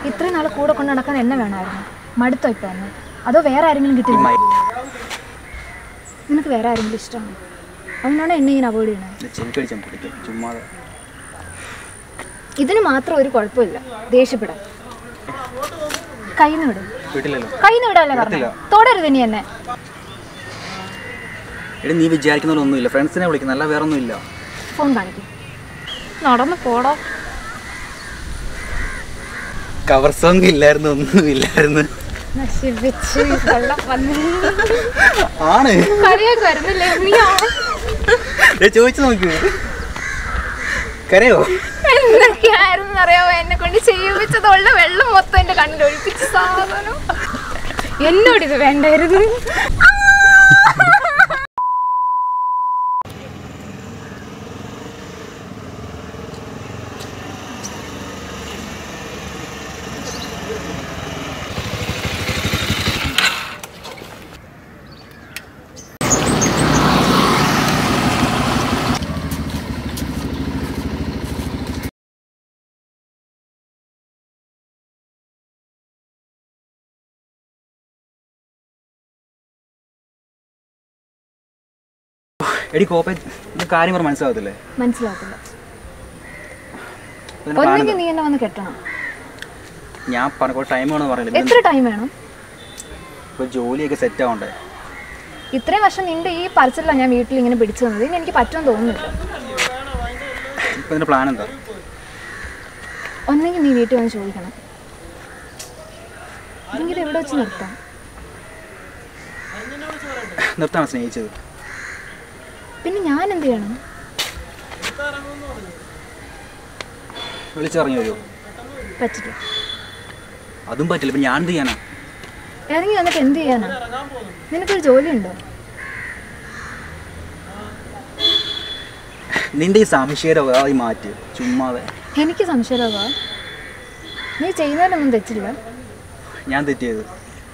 ഇത്രയും നാൾ കൂടെ കൊണ്ട് നടക്കാൻ എന്നെ വേണമായിരുന്നു മടുത്തോ ഇപ്പൊ എന്നെ അതോ വേറെ ആരെങ്കിലും കിട്ടില്ല നിനക്ക് വേറെ ആരെങ്കിലും ഇഷ്ടമാണ് അതിനാണ് എന്നെ ഇങ്ങനെ അവോയ്ഡ് ചെയ്യണത് ചെവിക്കടിച്ചാൽ പിടിക്കും ചുമ്മാതെ ഇതിന് മാത്രം ഒരു കുഴപ്പമില്ല ദേഷ്യപ്പെടാൻ കയ്യിൽ വിടും വീട്ടിലല്ലോ കയ്യിൽ വിടല്ലേ പറഞ്ഞു വിടത്തില്ല. തൊടരുത് ഇനി എന്നെ എടി നീ വിചാരിക്കുന്ന പോലെ ഒന്നുമില്ല ഫ്രണ്ട്സിനെ വിളിക്കുന്ന അല്ല വേറെ ഒന്നുമില്ല ഫോൺ കാണിക്കും നടന്ന് പോടോ കവർ സോങ് ഇല്ലായിരുന്നു ഒന്നുമില്ലായിരുന്നു നശിപ്പിച്ച് വെള്ളം വന്ന് ആണ് കറിയൊക്കെ വരുന്നില്ലേ നീ ആ- ദേ ചോദിച്ചു നോക്ക് കരയോ എന്തൊക്കെയായിരുന്നു അറിയാമോ എന്നെ കൊണ്ട് ചെയ്യിപ്പിച്ചതുള്ള വെള്ളം മൊത്തം എന്റെ കണ്ണിൽ ഒഴിപ്പിച്ച സാധനം എന്നോട് ഇത് വേണ്ടായിരുന്നു എടി കോപ്പ ഇത് കാര്യം പറഞ്ഞ് മനസ്സിലാകത്തില്ലേ മനസ്സിലാകത്തില്ല ഇതിന് ഒന്നെങ്കിൽ കാണുന്നത്. നീ എന്നെ വന്ന് കെട്ടണം ഞാൻ പറഞ്ഞ ടൈം വേണമെന്ന് പറഞ്ഞില്ല എത്ര ടൈം വേണം ഇപ്പോൾ ജോലിയൊക്കെ സെറ്റ് ആവണ്ടേ ഇത്രയും വർഷം നിന്റെ ഈ പറച്ചിലാണ് ഞാൻ വീട്ടിൽ ഇങ്ങനെ പിടിച്ചു തന്നത് ഇനി എനിക്ക് പറ്റുമെന്ന് തോന്നുന്നില്ല ഇപ്പം ഇതിൻ്റെ പ്ലാൻ എന്താ ഒന്നെങ്കിൽ നീ വീട്ടിൽ വന്ന് ചോദിക്കണം അല്ലെങ്കിൽ ഇത് എവിടെ വെച്ച് നിർത്താം നിർത്താണ് സ്നേഹിച്ചത് പിന്നെ ഞാൻ എന്ത് ചെയ്യണം വിളിച്ചിറങ്ങി വരുമോ പറ്റില്ല അതും പറ്റില്ല ഇപ്പം ഞാൻ എന്ത് ചെയ്യാനാ ഇറങ്ങി വന്നിട്ട് എന്ത് ചെയ്യാനാ നിനക്കൊരു ജോലിയുണ്ടോ നിന്റെ ഈ സംശയരോഗം മാറ്റി ചുമ്മാതെ എനിക്ക് സംശയമാവാ നീ ചെയ്യുന്നതിലൊന്നും തെറ്റില്ല ഞാൻ തെറ്റിയത്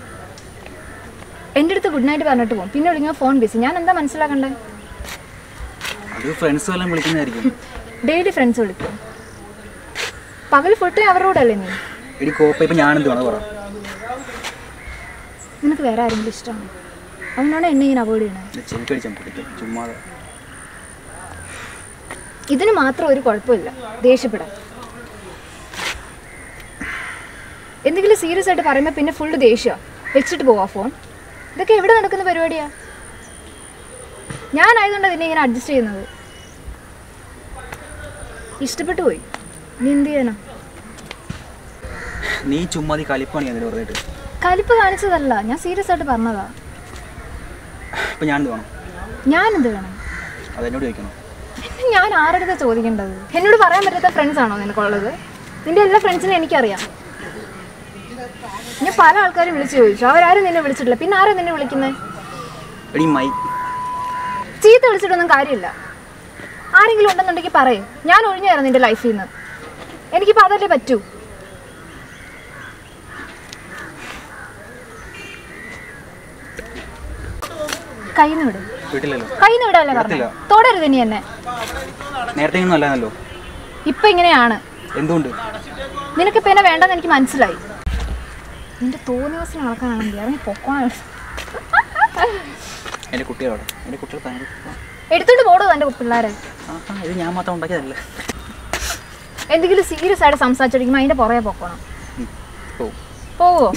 എൻ്റെ അടുത്ത് ഗുഡ് നൈറ്റ് പറഞ്ഞിട്ട് പോകും പിന്നെ വിളിക്കുമ്പോൾ ഫോൺ ബിസി ഞാൻ എന്താ മനസ്സിലാക്കണ്ടേ അത് ഫ്രണ്ട്സ് എല്ലാം വിളിക്കുന്നതായിരിക്കും ഡെയിലി ഫ്രണ്ട്സ് വിളിക്കും പകൽ ഫുൾ ടൈം അവരുടെ കൂടെ അല്ലേ നീ എടി കോപ്പ ഇപ്പം ഞാൻ എന്ത് വേണം പറ നിനക്ക് വേറെ ആരെങ്കിലും ഇഷ്ടമാണ് അതിനാണ് എന്നെ ഇങ്ങനെ അവോയ്ഡ് ചെയ്യണത് ചെവിക്കടിച്ചാൽ പിടിക്കും ചുമ്മാതെ ഇതിന് മാത്രം ഒരു കുഴപ്പമില്ല ദേഷ്യപ്പെടാൻ എന്തെങ്കിലും സീരിയസ് ആയിട്ട് പറയുമ്പോൾ പിന്നെ ഫുള്ള് ദേഷ്യമാണ് വെച്ചിട്ട് പോവാ ഫോൺ ഇതൊക്കെ എവിടെ നടക്കുന്ന പരിപാടിയാ ഞാനായതുകൊണ്ട് നിന്നെ ഇങ്ങനെ അഡ്ജസ്റ്റ് ചെയ്യുന്നത് ഇഷ്ടപ്പെട്ടു പോയി നീ എന്ത് ചെയ്യണം നീ ചുമ്മാതി കളിപ്പാണ് അതിന് വെറുതെ കലിപ്പ് കാണിച്ചതല്ല ഞാൻ സീരിയസ് ആയിട്ട് പറഞ്ഞതാ ഇപ്പം ഞാൻ എന്ത് വേണം ഞാൻ എന്ത് വേണം അതെന്നോട് ചോദിക്കണം ഞാൻ ആരുടെ ചോദിക്കേണ്ടത് എന്നോട് പറയാൻ പറ്റാത്ത ഫ്രണ്ട്സ് ആണോ നിനക്കുള്ളത് നിന്റെ എല്ലാ ഫ്രണ്ട്സിനും എനിക്കറിയാം ഞാൻ പല ആൾക്കാരും വിളിച്ചു ചോദിച്ചു അവരാരും നിന്നെ വിളിച്ചിട്ടില്ല പിന്നെ ആരാ നിന്നെ വിളിക്കുന്നത് എടി മൈ ചീത്ത വിളിച്ചിട്ടൊന്നും കാര്യമില്ല ആരെങ്കിലും ഉണ്ടെന്നുണ്ടെങ്കിൽ പറയേ ഞാൻ ഒഴിഞ്ഞു തരാം നിന്റെ ലൈഫിൽ നിന്ന് എനിക്കിപ്പോൾ അതല്ലേ പറ്റൂ കയ്യിൽ നിന്ന് വിടും വീട്ടിലല്ലോ കയ്യിൽ നിന്ന് വിടല്ലേ പറഞ്ഞു വിടത്തില്ല. തൊടരുത് ഇനി എന്നെ നേരത്തെ ഒന്നും അല്ലാന്നല്ലോ ഇപ്പൊ ഇങ്ങനെയാണ് എന്തുകൊണ്ട് നിനക്കിപ്പോ എന്നെ വേണ്ടെന്ന് എനിക്ക് മനസ്സിലായി നിന്റെ തോന്നിവസം നടക്കാനാണെങ്കിൽ ഇറങ്ങി പൊക്കോണം എൻ്റെ കുട്ടികളോട് എൻ്റെ കുട്ടികൾ ഭയങ്കര എടുത്തോണ്ട് പോടോ എന്റെ പിള്ളേരെ ആഹാ ഇത് ഞാൻ മാത്രം ഉണ്ടാക്കിയതല്ല എന്തെങ്കിലും സീരിയസ് ആയിട്ട് സംസാരിച്ചിരിക്കുമ്പോൾ അതിന്റെ പുറകെ പൊക്കോണം ഓ പോവോ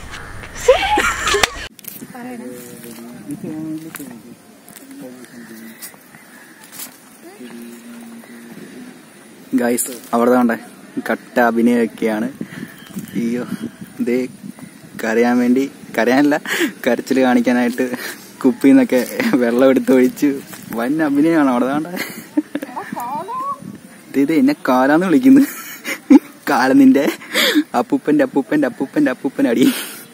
ഗൈസ് അവിടെ കണ്ടേ കട്ട അഭിനയമൊക്കെയാണ് അയ്യോ ഇതേ കരയാൻ വേണ്ടി കരയാനല്ല കരച്ചിൽ കാണിക്കാനായിട്ട് കുപ്പിയിൽ നിന്നൊക്കെ വെള്ളം എടുത്ത് ഒഴിച്ച് വൻ അഭിനയമാണ് അവിടെ കണ്ടേ ഇത് ഇത് എന്നെ കാലാന്ന് വിളിക്കുന്നു കാല നിന്റെ അപ്പൂപ്പന്റെ അപ്പൂപ്പന്റെ അപ്പൂപ്പന്റെ അപ്പൂപ്പൻ അടി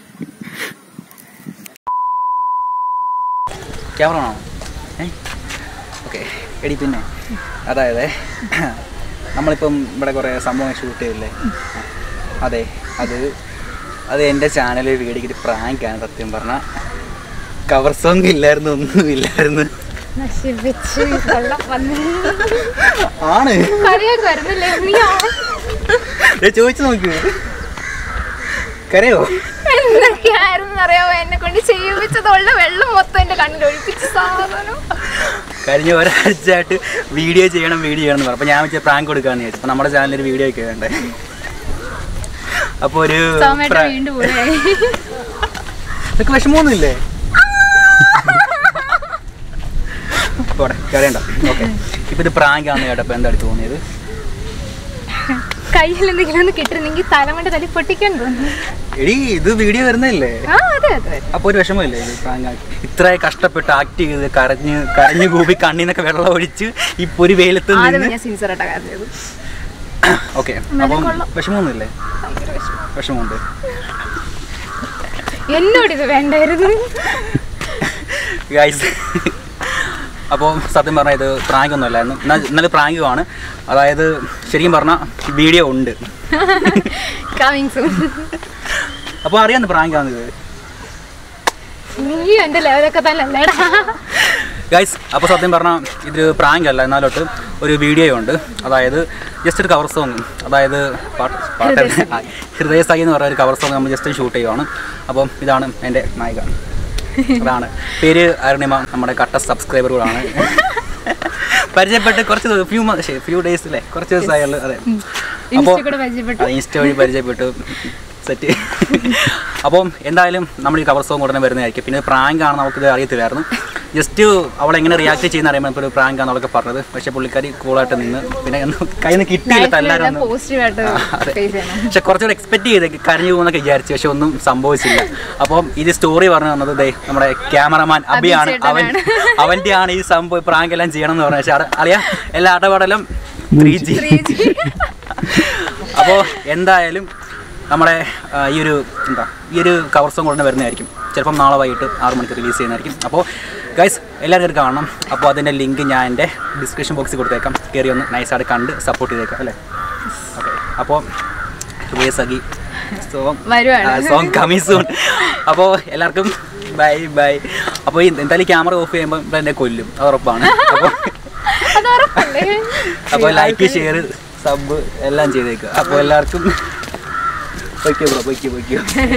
ക്യാമറ ആണോ ഏ ഓക്കെ എടി പിന്നെ അതായത് നമ്മളിപ്പം ഇവിടെ കുറേ സംഭവം ഷൂട്ട് ചെയ്തില്ലേ അതെ അത് അത് എൻ്റെ ചാനലിൽ വീടിക്കിട്ട് പ്രാങ്കാണ് സത്യം പറഞ്ഞാൽ കവർ സോങ് ഇല്ലായിരുന്നു ഒന്നും ഇല്ലായിരുന്നു നശിപ്പിച്ച് വെള്ളം വന്ന് ആണ് കറിയൊക്കെ വരുന്നില്ലേ നീ ആ- ദേ ചോദിച്ചു നോക്ക് കരയോ എന്തൊക്കെയായിരുന്നു അറിയാമോ എന്നെ കൊണ്ട് ചെയ്യിപ്പിച്ചതുള്ള വെള്ളം മൊത്തം എന്റെ കണ്ണിൽ ഒഴിപ്പിച്ച സാധനം കഴിഞ്ഞ ഒരാഴ്ചയായിട്ട് വീഡിയോ ചെയ്യണം വീഡിയോ ചെയ്യണം എന്ന് പറഞ്ഞു അപ്പോൾ ഞാൻ വെച്ചാൽ പ്രാങ്ക് കൊടുക്കാമെന്ന് ചോദിച്ചു അപ്പോൾ നമ്മുടെ ചാനലിൽ ഒരു വീഡിയോ ഒക്കെ വേണ്ടേ അപ്പോൾ ഒരു സോമേട്ട പ്രാ- വീണ്ടും കൂടെ നിനക്ക് വിഷമമൊന്നുമില്ലേ പോടെ കരയണ്ട ഓക്കെ ഇപ്പം ഇത് പ്രാങ്ക് ആണെന്ന് കേട്ടപ്പോൾ എന്താണ് തോന്നിയത് കയ്യിൽ എന്തെങ്കിലും ഒന്ന് കിട്ടുന്നെങ്കിൽ തലമണ്ട തല്ലി പൊട്ടിക്കാൻ തോന്നുന്നു എടി ഇത് വീഡിയോ വരുന്നതല്ലേ ആ അതെ അതെ അപ്പോൾ ഒരു വിഷമമില്ലേ ഇത് പ്രാങ്ക് ആക്കി ഇത്ര കഷ്ടപ്പെട്ട് ആക്ട് ചെയ്ത് കരഞ്ഞ് കരഞ്ഞു കൂപ്പി കണ്ണിന്നൊക്കെ വെള്ളം ഒഴിച്ച് ഇപ്പൊ ഒരു വെയിലത്ത് ആദ്യം നിന്ന് ഞാൻ സിൻസറായിട്ടാ കരുതിയത് ഓക്കെ അപ്പം വിഷമമൊന്നുമില്ലേ വിഷമമുണ്ട് എന്നോട് ഇത് വേണ്ടായിരുന്നു ഗൈസ് അപ്പോൾ സത്യം പറഞ്ഞാൽ ഇത് പ്രാങ്ക് ഒന്നും അല്ലായിരുന്നു എന്നാൽ ഇന്നലെ പ്രാങ്കുമാണ് അതായത് ശരിക്കും പറഞ്ഞാൽ വീഡിയോ ഉണ്ട് കമ്മിങ് സൂൺ അപ്പോൾ അറിയാമെന്ന് പ്രാങ്കാണിത് നീ എന്റെ ലെവലൊക്കെ തന്നെ അല്ലേടാ ഗൈസ് അപ്പോൾ സത്യം പറഞ്ഞാൽ ഇത് പ്രാങ്ക് അല്ല എന്നാലോട്ട് ഒരു വീഡിയോ ഉണ്ട് അതായത് ജസ്റ്റ് ഒരു കവർ സോങ് അതായത് പാട്ട് പാട്ട് ഹൃദയസായി എന്ന് പറയുന്ന ഒരു കവർ സോങ് നമ്മൾ ജസ്റ്റ് ഷൂട്ട് ചെയ്യുവാണ് അപ്പം ഇതാണ് എൻ്റെ നായിക അതാണ് പേര് അരുണിമ നമ്മുടെ കട്ട സബ്സ്ക്രൈബർ കൂടാണ് പരിചയപ്പെട്ട് കുറച്ച് ഫ്യൂ ഫ്യൂ ഡേയ്സ് അല്ലേ കുറച്ച് ദിവസമായുള്ളൂ അതെ അപ്പോൾ ഇൻസ്റ്റ കൂടെ പരിചയപ്പെട്ടു അത് ഇൻസ്റ്റ വഴി പരിചയപ്പെട്ടു സെറ്റ് അപ്പം എന്തായാലും നമ്മൾ ഈ കവർ സോങ് ഉടനെ വരുന്നതായിരിക്കും പിന്നെ പ്രാങ്ക് ആണ് നമുക്കിത് അറിയത്തില്ലായിരുന്നു ജസ്റ്റ് അവൾ എങ്ങനെ റിയാക്ട് ചെയ്യുന്ന അറിയുമ്പോൾ ഇപ്പോൾ ഒരു പ്രാങ്ക് ആണെന്നൊക്കെ പറഞ്ഞത് പക്ഷെ പുള്ളിക്കാരി കൂളായിട്ട് നിന്ന് പിന്നെ ഒന്നും കയ്യിൽ നിന്ന് കിട്ടിയില്ല തല്ലാരും ഒന്നും പോസിറ്റീവായിട്ട് അതെ. ഫേസ് ചെയ്യണം പക്ഷെ കുറച്ചുകൂടെ എക്സ്പെക്ട് ചെയ്ത് കരഞ്ഞു പോകുന്നൊക്കെ വിചാരിച്ചു പക്ഷെ ഒന്നും സംഭവിച്ചില്ല അപ്പം ഇത് സ്റ്റോറി പറഞ്ഞു തന്നത് ദേ നമ്മുടെ ക്യാമറമാൻ അഭിയാണ് അവൻ അവൻ്റെ ആണ് ഈ സംഭവം പ്രാങ്ക് എല്ലാം ചെയ്യണം എന്ന് പറഞ്ഞാൽ പക്ഷേ അറിയാം എല്ലാ അടപടലും ത്രീ ജി അപ്പോൾ എന്തായാലും നമ്മുടെ ആ, ഈ ഒരു എന്താ ഈ ഒരു കവർ സോങ് ഉടനെ വരുന്നതായിരിക്കും ചിലപ്പം നാളെ വൈകിട്ട് ആറ് മണിക്ക് റിലീസ് ചെയ്യുന്നതായിരിക്കും അപ്പോൾ ഗൈസ് എല്ലാവരും കയറി കാണണം അപ്പോൾ അതിൻ്റെ ലിങ്ക് ഞാൻ എൻ്റെ ഡിസ്ക്രിപ്ഷൻ ബോക്സിൽ കൊടുത്തേക്കാം കയറി ഒന്ന് നൈസായിട്ട് കണ്ട് സപ്പോർട്ട് ചെയ്തേക്കാം അല്ലേ ഓക്കെ അപ്പോൾ ഹൃദയ സഖി സോങ് വരുവാണ് സോങ് കമ്മി സൂൺ അപ്പോൾ എല്ലാവർക്കും ബൈ ബൈ അപ്പോൾ ഈ എന്തായാലും ക്യാമറ ഓഫ് ചെയ്യുമ്പോൾ ഇവിടെ എന്നെ കൊല്ലും അത് ഉറപ്പാണ് അപ്പോൾ അത് ഉറപ്പല്ലേ അപ്പോൾ ലൈക്ക് ഷെയർ സബ് എല്ലാം ചെയ്തേക്കുക അപ്പോൾ എല്ലാവർക്കും പൊയ്ക്കോ ബ്രോ പൊയ്ക്കോ പൊയ്ക്കോ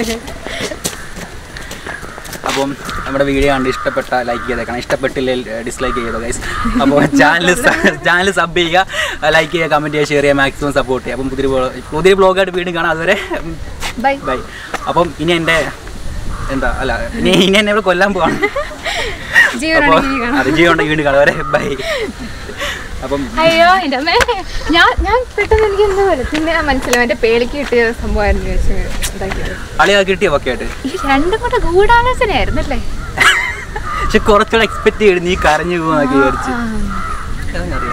അപ്പം നമ്മുടെ വീഡിയോ കണ്ട് ഇഷ്ടപ്പെട്ട ലൈക്ക് ചെയ്തേക്കണം ഇഷ്ടപ്പെട്ടില്ലെങ്കിൽ ഡിസ്ലൈക്ക് ചെയ്തോ ഗൈസ് അപ്പോൾ ചാനൽ ചാനൽ സബ് ചെയ്യുക ലൈക്ക് ചെയ്യുക കമൻറ്റ് ചെയ്യുക ഷെയർ ചെയ്യുക മാക്സിമം സപ്പോർട്ട് ചെയ്യുക അപ്പം പുതിയ blog- പുതിയ ബ്ലോഗായിട്ട് വീണ്ടും കാണാം അതുവരെ ബൈ ബൈ അപ്പം ഇനി എൻ്റെ എന്താ അല്ല ഇനി ഇനി എന്നെ ഇവിടെ കൊല്ലാൻ പോവാണ് അപ്പോൾ ജീവനാണെങ്കിൽ കാണാം അത് ജീവനുണ്ടെങ്കിൽ വീണ്ടും കാണാം വരെ ബൈ അപ്പം അയ്യോ എൻ്റെ അമ്മേ ഞാൻ ഞാൻ പെട്ടെന്ന് എനിക്ക് എന്താ പോലെ പിന്നെ മനസ്സിലാവും എൻ്റെ പേളിക്ക് കിട്ടിയ സംഭവമായിരുന്നു വെച്ച് ഇതാക്കിയത് അളിയാ കിട്ടിയോ ഒക്കെ ആയിട്ട് ഈ രണ്ടും കൂടെ ഗൂഢാലോചനയായിരുന്നു അല്ലേ പക്ഷെ കുറച്ചുകൂടെ എക്സ്പെക്ട് ചെയ്ത് നീ കരഞ്ഞു പോകുന്നൊക്കെ വിചാരിച്ച് ആ. അതറിയാം